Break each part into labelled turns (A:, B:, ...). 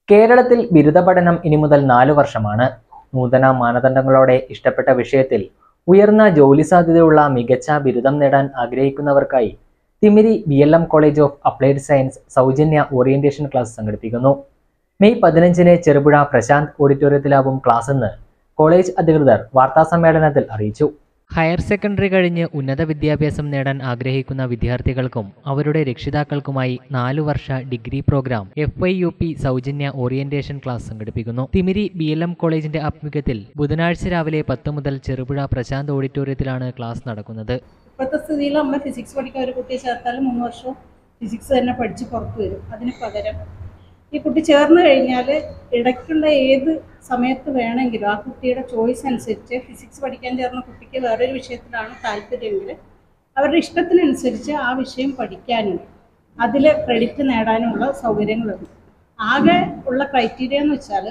A: കേരളത്തിൽ ബിരുദ പഠനം ഇനി മുതൽ നാലു വർഷമാണ് നൂതന മാനദണ്ഡങ്ങളോടെ ഇഷ്ടപ്പെട്ട വിഷയത്തിൽ ഉയർന്ന ജോലി സാധ്യതയുള്ള മികച്ച ബിരുദം നേടാൻ ആഗ്രഹിക്കുന്നവർക്കായി Thimiri B L M college of applied science സൗജന്യ ഓറിയന്റേഷൻ ക്ലാസ് സംഘടിപ്പിക്കുന്നു മെയ് പതിനഞ്ചിന് ചെറുപുഴ പ്രശാന്ത് ഓഡിറ്റോറിയത്തിലാവും ക്ലാസ് എന്ന് കോളേജ് അധികൃതർ വാർത്താസമ്മേളനത്തിൽ അറിയിച്ചു ഹയർ സെക്കൻഡറി കഴിഞ്ഞ് ഉന്നത വിദ്യാഭ്യാസം നേടാൻ ആഗ്രഹിക്കുന്ന വിദ്യാർത്ഥികൾക്കും അവരുടെ രക്ഷിതാക്കൾക്കുമായി നാലു വർഷ degree programme F I U P സൗജന്യ ഓറിയന്റേഷൻ ക്ലാസ് സംഘടിപ്പിക്കുന്നു തിമിരി ബി എൽ എം കോളേജിന്റെ ആഭിമുഖ്യത്തിൽ ബുധനാഴ്ച രാവിലെ പത്ത് മുതൽ ചെറുപുഴ പ്രശാന്ത് ഓഡിറ്റോറിയത്തിലാണ് ക്ലാസ് നടക്കുന്നത്
B: ഇപ്പോഴത്തെ സ്ഥിതിയിൽ നമ്മൾ ഫിസിക്സ് പഠിക്കാൻ ഒരു കുട്ടിയെ ചേർത്താൽ മൂന്ന് വർഷവും ഫിസിക്സ് തന്നെ പഠിച്ച് പുറത്ത് വരും അതിന് പകരം ഈ കുട്ടി ചേർന്ന് കഴിഞ്ഞാൽ ഇടയ്ക്കുള്ള ഏത് സമയത്ത് വേണമെങ്കിലും ആ കുട്ടിയുടെ ചോയ്സ് അനുസരിച്ച് ഫിസിക്സ് പഠിക്കാൻ ചേർന്ന കുട്ടിക്ക് വേറൊരു വിഷയത്തിലാണ് താല്പര്യമെങ്കിൽ അവരുടെ ഇഷ്ടത്തിനനുസരിച്ച് ആ വിഷയം പഠിക്കാനും അതിൽ ക്രെഡിറ്റ് നേടാനുമുള്ള സൗകര്യങ്ങളുണ്ട് ആകെ ഉള്ള ക്രൈറ്റീരിയ എന്ന് വെച്ചാൽ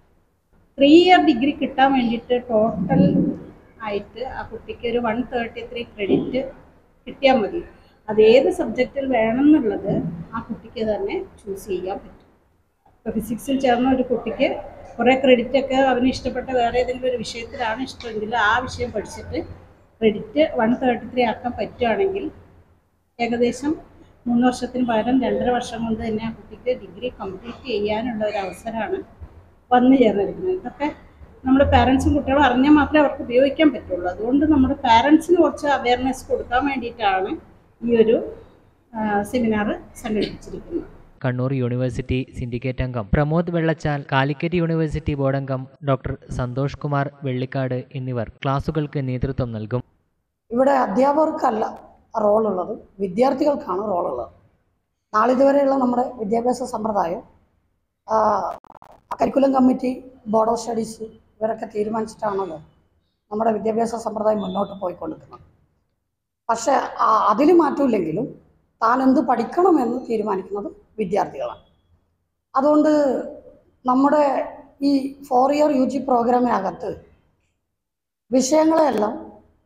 B: ത്രീ ഇയർ ഡിഗ്രി കിട്ടാൻ വേണ്ടിയിട്ട് ടോട്ടൽ ആയിട്ട് ആ കുട്ടിക്ക് ഒരു വൺ തേർട്ടി ത്രീ ക്രെഡിറ്റ് കിട്ടിയാൽ മതി അത് ഏത് സബ്ജക്റ്റിൽ വേണം എന്നുള്ളത് ആ കുട്ടിക്ക് തന്നെ ചൂസ് ചെയ്യാൻ പറ്റും ഇപ്പോൾ ഫിസിക്സിൽ ചേർന്ന ഒരു കുട്ടിക്ക് കുറേ ക്രെഡിറ്റ് ഒക്കെ അവന് ഇഷ്ടപ്പെട്ട വേറെ ഏതെങ്കിലും ഒരു വിഷയത്തിലാണ് ഇഷ്ടമെങ്കിൽ ആ വിഷയം പഠിച്ചിട്ട് ക്രെഡിറ്റ് വൺ തേർട്ടി ത്രീ ആക്കാൻ പറ്റുകയാണെങ്കിൽ ഏകദേശം മൂന്ന് വർഷത്തിന് പകരം രണ്ടര വർഷം കൊണ്ട് തന്നെ ആ കുട്ടിക്ക് ഡിഗ്രി കംപ്ലീറ്റ് ചെയ്യാനുള്ള ഒരു അവസരമാണ് വന്നു ചേർന്നിരിക്കുന്നത് ഇതൊക്കെ നമ്മുടെ പാരൻസും കുട്ടികളും അറിഞ്ഞാൽ മാത്രമേ അവർക്ക് ഉപയോഗിക്കാൻ പറ്റുള്ളൂ അതുകൊണ്ട് നമ്മുടെ പാരൻസിന് കുറച്ച് അവയർനെസ് കൊടുക്കാൻ വേണ്ടിയിട്ടാണ് ഈ ഒരു സെമിനാർ സംഘടിപ്പിച്ചിരിക്കുന്നത്
A: കണ്ണൂർ യൂണിവേഴ്സിറ്റി സിൻഡിക്കേറ്റ് അംഗം Pramod Vellachal Calicut university board അംഗം ഡോക്ടർ സന്തോഷ് കുമാർ വെള്ളിക്കാട് എന്നിവർ ക്ലാസുകൾക്ക് നേതൃത്വം നൽകും
C: ഇവിടെ അധ്യാപകർക്കല്ല റോളുള്ളത് വിദ്യാർത്ഥികൾക്കാണ് റോളുള്ളത് നാളിതുവരെയുള്ള നമ്മുടെ വിദ്യാഭ്യാസ സമ്പ്രദായം ആ, curriculum committee board of studies ഇവരൊക്കെ തീരുമാനിച്ചിട്ടാണല്ലോ നമ്മുടെ വിദ്യാഭ്യാസ സമ്പ്രദായം മുന്നോട്ട് പോയിക്കൊണ്ടിരിക്കുന്നത് പക്ഷേ അതിൽ മാറ്റമില്ലെങ്കിലും താൻ എന്ത് പഠിക്കണമെന്ന് തീരുമാനിക്കുന്നത് വിദ്യാർത്ഥികളാണ് അതുകൊണ്ട് നമ്മുടെ ഈ ഫോർ ഇയർ യു ജി പ്രോഗ്രാമിനകത്ത് വിഷയങ്ങളെല്ലാം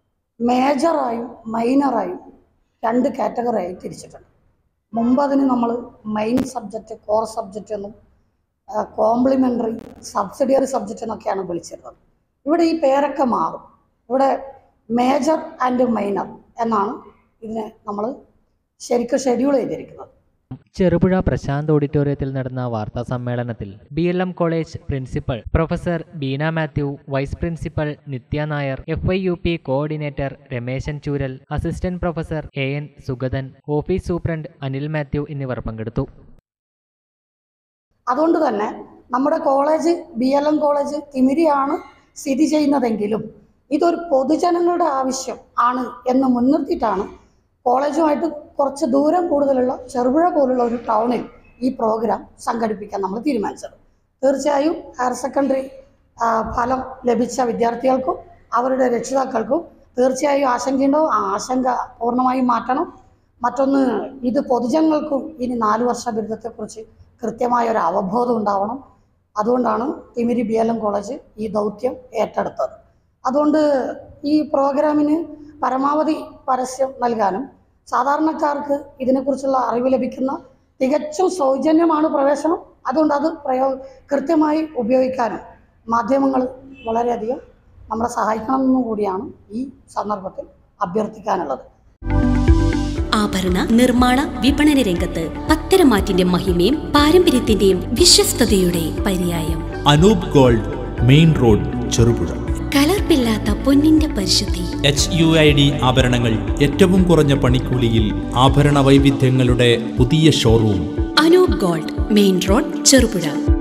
C: മേജറായും മൈനറായും രണ്ട് കാറ്റഗറിയായി തിരിച്ചിട്ടുണ്ട് മുമ്പ് അതിന് നമ്മൾ മെയിൻ സബ്ജക്റ്റ് കോർ സബ്ജക്റ്റ് എന്നും കോംപ്ലിമെൻ്ററി സബ്സിഡിയറി സബ്ജക്റ്റ് എന്നൊക്കെയാണ് വിളിച്ചിരുന്നത് ഇവിടെ ഈ പേരൊക്കെ മാറും ഇവിടെ മേജർ ആൻഡ് മൈനർ എന്നാണ് ഇതിനെ നമ്മൾ ശരിക്കും ഷെഡ്യൂൾ ചെയ്തിരിക്കുന്നത്
A: ചെറുപുഴ പ്രശാന്ത് ഓഡിറ്റോറിയത്തിൽ നടന്ന വാർത്താ സമ്മേളനത്തിൽ B L M college principal professor Beena Mathew vice principal Nithya Nair F I U P coordinator Rameshan Chooral assistant professor A N Sugathan office superintendent Anil Mathew എന്നിവർ പങ്കെടുത്തു
C: അതുകൊണ്ട് തന്നെ നമ്മുടെ college B L M college തിമിരിയാണ് സ്ഥിതി ചെയ്യുന്നതെങ്കിലും ഇതൊരു പൊതുജനങ്ങളുടെ ആവശ്യം ആണ് എന്ന് മുൻനിർത്തിയിട്ടാണ് കോളേജുമായിട്ട് കുറച്ച് ദൂരം കൂടുതലുള്ള ചെറുപുഴ പോലുള്ള ഒരു ടൗണിൽ ഈ പ്രോഗ്രാം സംഘടിപ്പിക്കാൻ നമ്മൾ തീരുമാനിച്ചത് തീർച്ചയായും ഹയർ സെക്കൻഡറി ആ, ഫലം ലഭിച്ച വിദ്യാർത്ഥികൾക്കും അവരുടെ രക്ഷിതാക്കൾക്കും തീർച്ചയായും ആശങ്കയുണ്ടാവും ആ ആശങ്ക പൂർണ്ണമായും മാറ്റണം മറ്റൊന്ന് ഇത് പൊതുജനങ്ങൾക്കും ഇനി നാല് വർഷ ബിരുദത്തെക്കുറിച്ച് കൃത്യമായ ഒരു അവബോധം ഉണ്ടാവണം അതുകൊണ്ടാണ് Thimiri B L M college ഈ ദൗത്യം ഏറ്റെടുത്തത് അതുകൊണ്ട് ഈ പ്രോഗ്രാമിന് പരമാവധി പരസ്യം നൽകാനും സാധാരണക്കാർക്ക് ഇതിനെക്കുറിച്ചുള്ള അറിവ് ലഭിക്കുന്ന തികച്ചും സൗജന്യമാണ് പ്രവേശനം അതുകൊണ്ട് അത് പ്രയോ കൃത്യമായി ഉപയോഗിക്കാനും മാധ്യമങ്ങൾ വളരെയധികം നമ്മളെ സഹായിക്കണമെന്നും കൂടിയാണ് ഈ സന്ദർഭത്തിൽ അഭ്യർത്ഥിക്കാനുള്ളത്
D: ആഭരണ നിർമ്മാണ വിപണന രംഗത്ത് പത്തരമാറ്റിന്റെ മഹിമയും പാരമ്പര്യത്തിന്റെയും വിശ്വസ്തയുടെ പര്യായം
E: Anoop gold main road Cherupuzha
D: കലർപ്പില്ലാത്ത പൊന്നിന്റെ പരിശുദ്ധി
E: എച്ച് യു ഐ ഡി ആഭരണങ്ങൾ ഏറ്റവും കുറഞ്ഞ പണിക്കൂലിയിൽ ആഭരണ വൈവിധ്യങ്ങളുടെ പുതിയ showroom
D: Anoop gold main road Cherupuzha